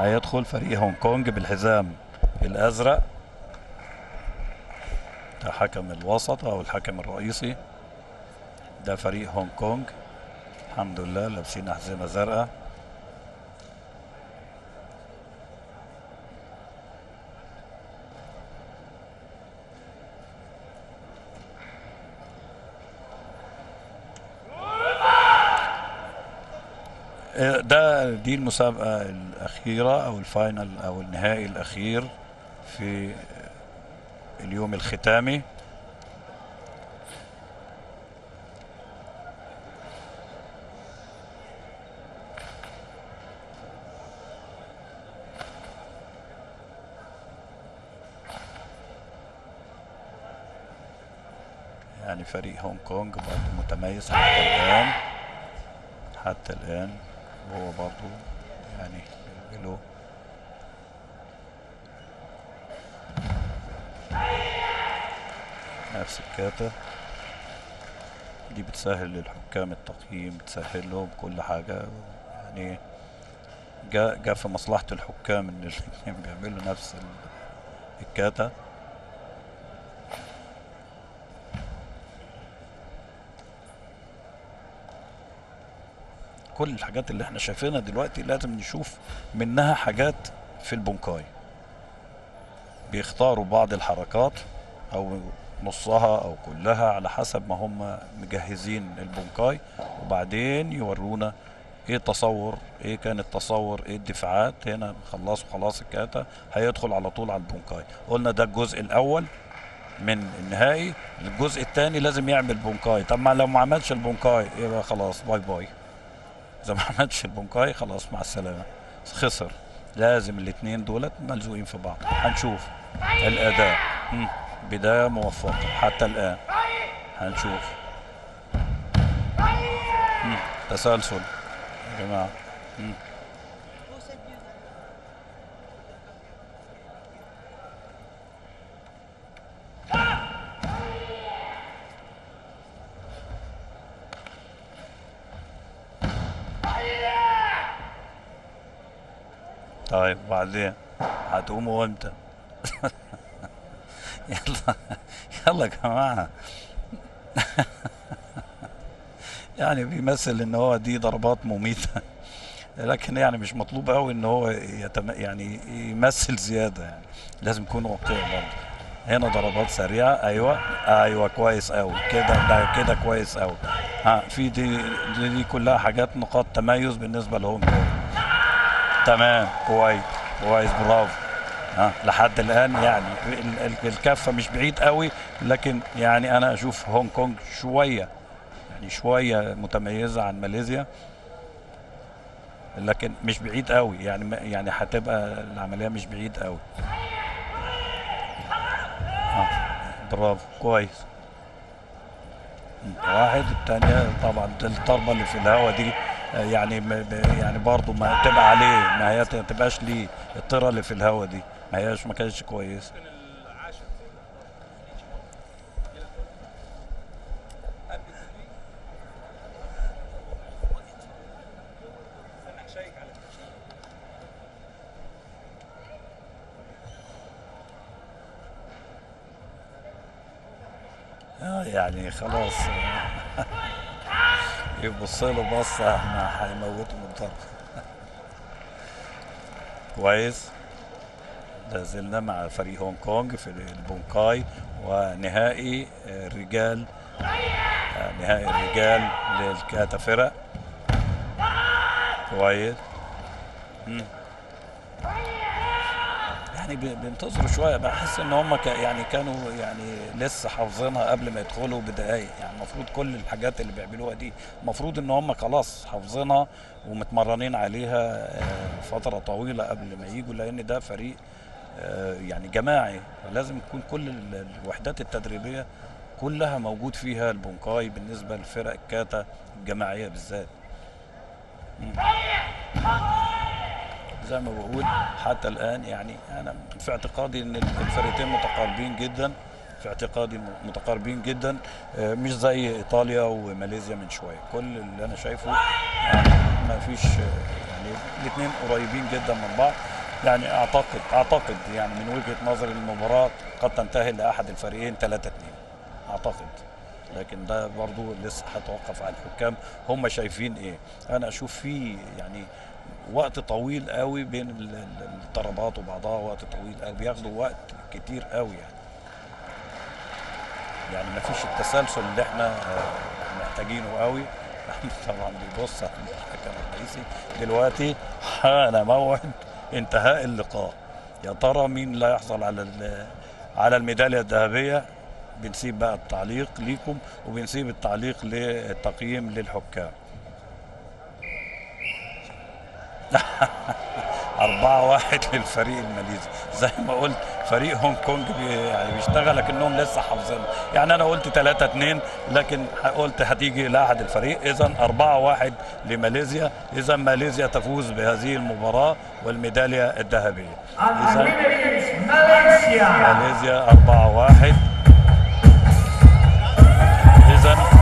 هيدخل فريق هونج كونج بالحزام الازرق ده حكم الوسط او الحكم الرئيسي ده فريق هونج كونج الحمد لله لابسين احزمه زرقاء آه، ده دي المسابقة الأخيرة أو الفاينل أو النهائي الأخير في اليوم الختامي يعني فريق هونج كونج برضه متميز حتى الآن حتى الآن وهو برضه يعني له نفس الكاتا دي بتسهل للحكام التقييم بتسهل لهم كل حاجة يعني جاء جاء في مصلحة الحكام ان الاثنين بيعملوا نفس ال- الكاتا كل الحاجات اللي احنا شايفينها دلوقتي لازم نشوف منها حاجات في البونكاي بيختاروا بعض الحركات او نصها او كلها على حسب ما هم مجهزين البونكاي وبعدين يورونا ايه التصور ايه كان التصور ايه الدفاعات هنا خلصوا خلاص الكاتا هيدخل على طول على البونكاي قلنا ده الجزء الاول من النهائي الجزء الثاني لازم يعمل بونكاي طب ما لو ما عملش البونكاي يبقى خلاص باي باي اذا ما عملش البونكاي خلاص مع السلامه خسر لازم الاثنين دولت ملزوقين في بعض هنشوف الاداء مم. بدايه موفقه حتى الان هنشوف مم. تسلسل يا جماعه مم. طيب بعدين هتقوموا امتى يلا يلا يا جماعه يعني بيمثل ان هو دي ضربات مميته لكن يعني مش مطلوب قوي ان هو يتم يعني يمثل زياده يعني لازم يكون واقعي برضه هنا ضربات سريعه ايوه ايوه كويس قوي كده ده كده كويس قوي ها في دي دي, دي كلها حاجات نقاط تميز بالنسبه لهونج كونج تمام كويس كويس برافو ها لحد الان يعني ال- ال- الكفه مش بعيد قوي لكن يعني انا اشوف هونج كونج شويه يعني شويه متميزه عن ماليزيا لكن مش بعيد قوي يعني ما- يعني هتبقى العمليه مش بعيد قوي ها برافو كويس واحد الثانية طبعا الضربة اللي في الهواء دي آه، يعني م- ب- يعني برضه ما تبقى عليه ما هي ما تبقاش ليه الطيرة اللي في الهواء دي ما هياش ما كانتش كويس آه يعني خلاص يبص له بصة احنا هيموته من الضرب كويس لازلنا مع فريق هونج كونج في البونكاي ونهائي آه، الرجال آه، نهائي الرجال للكاتا فرق كويس مم. يعني بي- بينتظروا شويه بحس ان هم ك- يعني كانوا يعني لسه حافظينها قبل ما يدخلوا بدقايق يعني المفروض كل الحاجات اللي بيعملوها دي المفروض ان هم خلاص حافظينها ومتمرنين عليها آه، فتره طويله قبل ما يجوا لان ده فريق آه، يعني جماعي لازم يكون كل ال- الوحدات التدريبيه كلها موجود فيها البونكاي بالنسبه لفرق الكاتا الجماعيه بالذات زي ما بقول حتى الان يعني انا في اعتقادي ان الفريقين متقاربين جدا في اعتقادي م- متقاربين جدا آه، مش زي ايطاليا وماليزيا من شويه كل اللي انا شايفه يعني ما فيش آه، يعني يعني الاثنين قريبين جدا من بعض يعني اعتقد اعتقد يعني من وجهه نظري المباراه قد تنتهي لاحد الفريقين 3 2 اعتقد لكن ده برضو لسه هتوقف على الحكام هم شايفين ايه انا اشوف في يعني وقت طويل قوي بين ال- ال- الضربات وبعضها وقت طويل قوي بياخدوا وقت كتير قوي يعني يعني ما فيش التسلسل اللي احنا آه، محتاجينه قوي طبعا بيبص على الحكم الرئيسي دلوقتي حان موعد انتهاء اللقاء يا ترى مين لا يحصل على ال- على الميداليه الذهبيه بنسيب بقى التعليق ليكم وبنسيب التعليق للتقييم للحكام أربعة واحد للفريق الماليزي زي ما قلت فريق هونج كونج بي يعني بيشتغل لكنهم لسه حافظين يعني أنا قلت 3 2 لكن قلت هتيجي لأحد الفريق إذا 4 1 لماليزيا إذا ماليزيا تفوز بهذه المباراة والميدالية الذهبية And the إذا winner is Malaysia. ماليزيا 4 1